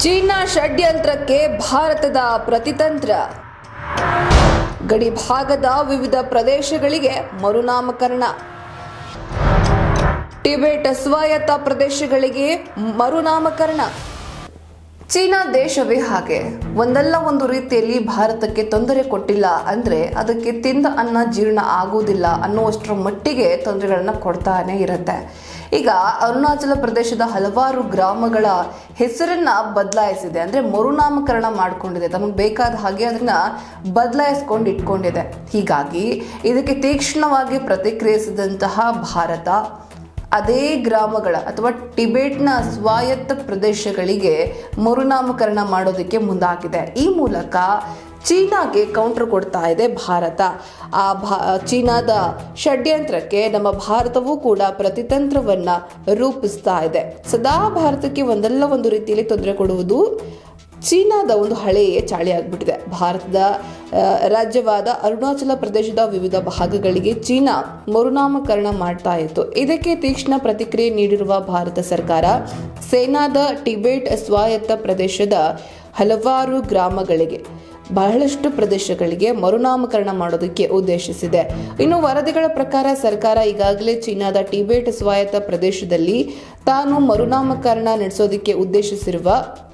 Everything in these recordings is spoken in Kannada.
ಚೀನಾ ಷಡ್ಯಂತ್ರಕ್ಕೆ ಭಾರತದ ಪ್ರತಿತಂತ್ರ ಗಡಿ ಭಾಗದ ವಿವಿಧ ಪ್ರದೇಶಗಳಿಗೆ ಮರುನಾಮಕರಣ ಟಿಬೆಟ್ ಸ್ವಾಯತ್ತ ಪ್ರದೇಶಗಳಿಗೆ ಮರುನಾಮಕರಣ ಚೀನಾ ದೇಶವೇ ಹಾಗೆ ಒಂದಲ್ಲ ಒಂದು ರೀತಿಯಲ್ಲಿ ಭಾರತಕ್ಕೆ ತೊಂದರೆ ಕೊಟ್ಟಿಲ್ಲ ಅಂದ್ರೆ ಅದಕ್ಕೆ ತಿಂದ ಅನ್ನ ಜೀರ್ಣ ಆಗುವುದಿಲ್ಲ ಅನ್ನುವಷ್ಟರ ಮಟ್ಟಿಗೆ ತೊಂದರೆಗಳನ್ನ ಕೊಡ್ತಾನೆ ಇರುತ್ತೆ ಈಗ ಅರುಣಾಚಲ ಪ್ರದೇಶದ ಹಲವಾರು ಗ್ರಾಮಗಳ ಹೆಸರನ್ನ ಬದಲಾಯಿಸಿದೆ ಅಂದ್ರೆ ಮರುನಾಮಕರಣ ಮಾಡ್ಕೊಂಡಿದೆ ತಮಗೆ ಬೇಕಾದ ಹಾಗೆ ಅದನ್ನ ಬದಲಾಯಿಸ್ಕೊಂಡು ಇಟ್ಕೊಂಡಿದೆ ಹೀಗಾಗಿ ಇದಕ್ಕೆ ತೀಕ್ಷ್ಣವಾಗಿ ಪ್ರತಿಕ್ರಿಯಿಸಿದಂತಹ ಭಾರತ ಅದೇ ಗ್ರಾಮಗಳ ಅಥವಾ ಟಿಬೆಟ್ನ ಸ್ವಾಯತ್ತ ಪ್ರದೇಶಗಳಿಗೆ ಮರುನಾಮಕರಣ ಮಾಡೋದಕ್ಕೆ ಮುಂದಾಗಿದೆ ಈ ಮೂಲಕ ಚೀನಾಗೆ ಕೌಂಟರ್ ಕೊಡ್ತಾ ಇದೆ ಭಾರತ ಆ ಭಾ ಚೀನಾದ ಷಡ್ಯಂತ್ರಕ್ಕೆ ನಮ್ಮ ಭಾರತವೂ ಕೂಡ ಪ್ರತಿತಂತ್ರವನ್ನ ರೂಪಿಸ್ತಾ ಇದೆ ಸದಾ ಭಾರತಕ್ಕೆ ಒಂದಲ್ಲ ಒಂದು ರೀತಿಯಲ್ಲಿ ತೊಂದರೆ ಕೊಡುವುದು ಚೀನಾದ ಒಂದು ಹಳೆಯ ಚಾಳಿ ಆಗ್ಬಿಟ್ಟಿದೆ ಭಾರತದ ಆ, ರಾಜ್ಯವಾದ ಅರುಣಾಚಲ ಪ್ರದೇಶದ ವಿವಿಧ ಭಾಗಗಳಿಗೆ ಚೀನಾ ಮರುನಾಮಕರಣ ಮಾಡ್ತಾ ಇತ್ತು ಇದಕ್ಕೆ ತೀಕ್ಷ್ಣ ಪ್ರತಿಕ್ರಿಯೆ ನೀಡಿರುವ ಭಾರತ ಸರ್ಕಾರ ಸೇನಾದ ಟಿಬೆಟ್ ಸ್ವಾಯತ್ತ ಪ್ರದೇಶದ ಹಲವಾರು ಗ್ರಾಮಗಳಿಗೆ ಬಹಳಷ್ಟು ಪ್ರದೇಶಗಳಿಗೆ ಮರುನಾಮಕರಣ ಮಾಡೋದಕ್ಕೆ ಉದ್ದೇಶಿಸಿದೆ ಇನ್ನು ವರದಿಗಳ ಪ್ರಕಾರ ಸರ್ಕಾರ ಈಗಾಗಲೇ ಚೀನಾದ ಟಿಬೆಟ್ ಸ್ವಾಯತ್ತ ಪ್ರದೇಶದಲ್ಲಿ ತಾನು ಮರುನಾಮಕರಣ ನಡೆಸೋದಕ್ಕೆ ಉದ್ದೇಶಿಸಿರುವ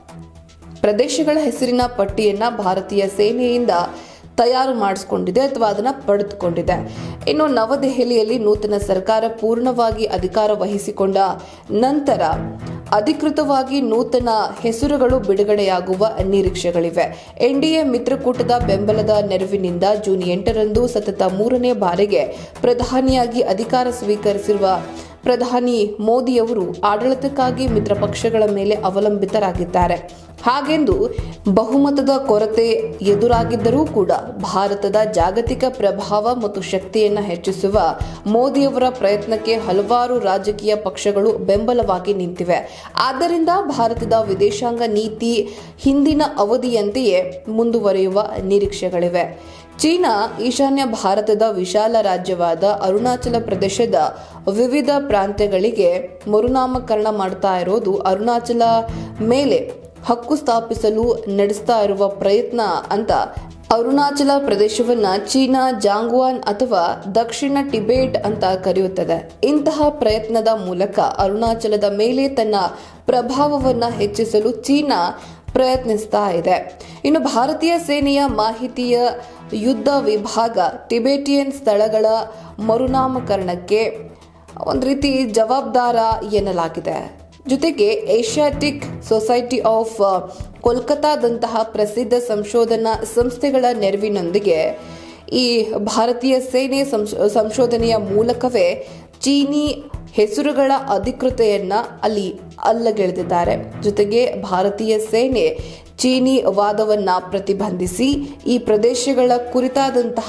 ಪ್ರದೇಶಗಳ ಹೆಸರಿನ ಪಟ್ಟಿಯನ್ನ ಭಾರತೀಯ ಸೇನೆಯಿಂದ ತಯಾರು ಮಾಡಿಸ್ಕೊಂಡಿದೆ ಅಥವಾ ಅದನ್ನ ಪಡೆದುಕೊಂಡಿದೆ ಇನ್ನು ನವದೆಹಲಿಯಲ್ಲಿ ನೂತನ ಸರ್ಕಾರ ಪೂರ್ಣವಾಗಿ ಅಧಿಕಾರ ವಹಿಸಿಕೊಂಡ ನಂತರ ಅಧಿಕೃತವಾಗಿ ನೂತನ ಹೆಸರುಗಳು ಬಿಡುಗಡೆಯಾಗುವ ನಿರೀಕ್ಷೆಗಳಿವೆ ಎನ್ಡಿಎ ಮಿತ್ರಕೂಟದ ಬೆಂಬಲದ ನೆರವಿನಿಂದ ಜೂನ್ ಎಂಟರಂದು ಸತತ ಮೂರನೇ ಬಾರಿಗೆ ಪ್ರಧಾನಿಯಾಗಿ ಅಧಿಕಾರ ಸ್ವೀಕರಿಸಿರುವ ಪ್ರಧಾನಿ ಮೋದಿಯವರು ಆಡಳಿತಕ್ಕಾಗಿ ಮಿತ್ರ ಪಕ್ಷಗಳ ಮೇಲೆ ಅವಲಂಬಿತರಾಗಿದ್ದಾರೆ ಹಾಗೆಂದು ಬಹುಮತದ ಕೊರತೆ ಎದುರಾಗಿದ್ದರೂ ಕೂಡ ಭಾರತದ ಜಾಗತಿಕ ಪ್ರಭಾವ ಮತ್ತು ಶಕ್ತಿಯನ್ನ ಹೆಚ್ಚಿಸುವ ಮೋದಿಯವರ ಪ್ರಯತ್ನಕ್ಕೆ ಹಲವಾರು ರಾಜಕೀಯ ಪಕ್ಷಗಳು ಬೆಂಬಲವಾಗಿ ನಿಂತಿವೆ ಆದ್ದರಿಂದ ಭಾರತದ ವಿದೇಶಾಂಗ ನೀತಿ ಹಿಂದಿನ ಅವಧಿಯಂತೆಯೇ ಮುಂದುವರಿಯುವ ನಿರೀಕ್ಷೆಗಳಿವೆ ಚೀನಾ ಈಶಾನ್ಯ ಭಾರತದ ವಿಶಾಲ ರಾಜ್ಯವಾದ ಅರುಣಾಚಲ ಪ್ರದೇಶದ ವಿವಿಧ ಪ್ರಾಂತ್ಯಗಳಿಗೆ ಮರುನಾಮಕರಣ ಮಾಡ್ತಾ ಇರೋದು ಅರುಣಾಚಲ ಮೇಲೆ ಹಕ್ಕು ಸ್ಥಾಪಿಸಲು ನಡೆಸ್ತಾ ಇರುವ ಪ್ರಯತ್ನ ಅಂತ ಅರುಣಾಚಲ ಪ್ರದೇಶವನ್ನ ಚೀನಾ ಜಾಂಗ್ವಾನ್ ಅಥವಾ ದಕ್ಷಿಣ ಟಿಬೇಟ್ ಅಂತ ಕರೆಯುತ್ತದೆ ಇಂತಹ ಪ್ರಯತ್ನದ ಮೂಲಕ ಅರುಣಾಚಲದ ಮೇಲೆ ತನ್ನ ಪ್ರಭಾವವನ್ನ ಹೆಚ್ಚಿಸಲು ಚೀನಾ ಪ್ರಯತ್ನಿಸ್ತಾ ಇದೆ ಇನ್ನು ಭಾರತೀಯ ಸೇನೆಯ ಮಾಹಿತಿಯ ಯುದ್ಧ ವಿಭಾಗ ಟಿಬೆಟಿಯನ್ ಸ್ಥಳಗಳ ಮರುನಾಮಕರಣಕ್ಕೆ ಒಂದು ರೀತಿ ಜವಾಬ್ದಾರ ಎನ್ನಲಾಗಿದೆ ಜೊತೆಗೆ ಏಷ್ಯಾಟಿಕ್ ಸೊಸೈಟಿ ಆಫ್ ಕೋಲ್ಕತಾದಂತಹ ಪ್ರಸಿದ್ಧ ಸಂಶೋಧನಾ ಸಂಸ್ಥೆಗಳ ನೆರವಿನೊಂದಿಗೆ ಈ ಭಾರತೀಯ ಸೇನೆ ಸಂಶ್- ಸಂಶೋಧನೆಯ ಮೂಲಕವೇ ಚೀನಿ ಹೆಸರುಗಳ ಅಧಿಕೃತೆಯನ್ನ ಅಲ್ಲಿ ಅಲ್ಲಗೆಳೆದಿದ್ದಾರೆ ಜೊತೆಗೆ ಭಾರತೀಯ ಸೇನೆ ಚೀನಿ ವಾದವನ್ನ ಪ್ರತಿಬಂಧಿಸಿ ಈ ಪ್ರದೇಶಗಳ ಕುರಿತಾದಂತಹ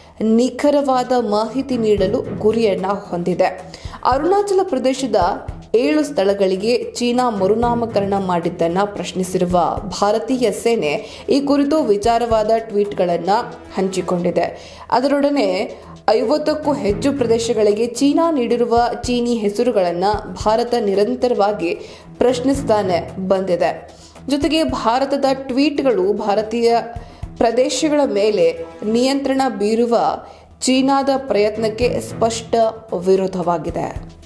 ನಿಖರವಾದ ಮಾಹಿತಿ ನೀಡಲು ಗುರಿಯನ್ನ ಹೊಂದಿದೆ ಅರುಣಾಚಲ ಪ್ರದೇಶದ ಏಳು ಸ್ಥಳಗಳಿಗೆ ಚೀನಾ ಮರುನಾಮಕರಣ ಮಾಡಿದ್ದನ್ನ ಪ್ರಶ್ನಿಸಿರುವ ಭಾರತೀಯ ಸೇನೆ ಈ ಕುರಿತು ವಿಚಾರವಾದ ಟ್ವೀಟ್ಗಳನ್ನು ಹಂಚಿಕೊಂಡಿದೆ ಅದರೊಡನೆ ಐವತ್ತಕ್ಕೂ ಹೆಚ್ಚು ಪ್ರದೇಶಗಳಿಗೆ ಚೀನಾ ನೀಡಿರುವ ಚೀನಿ ಹೆಸರುಗಳನ್ನು ಭಾರತ ನಿರಂತರವಾಗಿ ಪ್ರಶ್ನಿಸ್ತಾನೆ ಬಂದಿದೆ ಜೊತೆಗೆ ಭಾರತದ ಟ್ವೀಟ್ಗಳು ಭಾರತೀಯ ಪ್ರದೇಶಗಳ ಮೇಲೆ ನಿಯಂತ್ರಣ ಬೀರುವ ಚೀನಾದ ಪ್ರಯತ್ನಕ್ಕೆ ಸ್ಪಷ್ಟ ವಿರೋಧವಾಗಿದೆ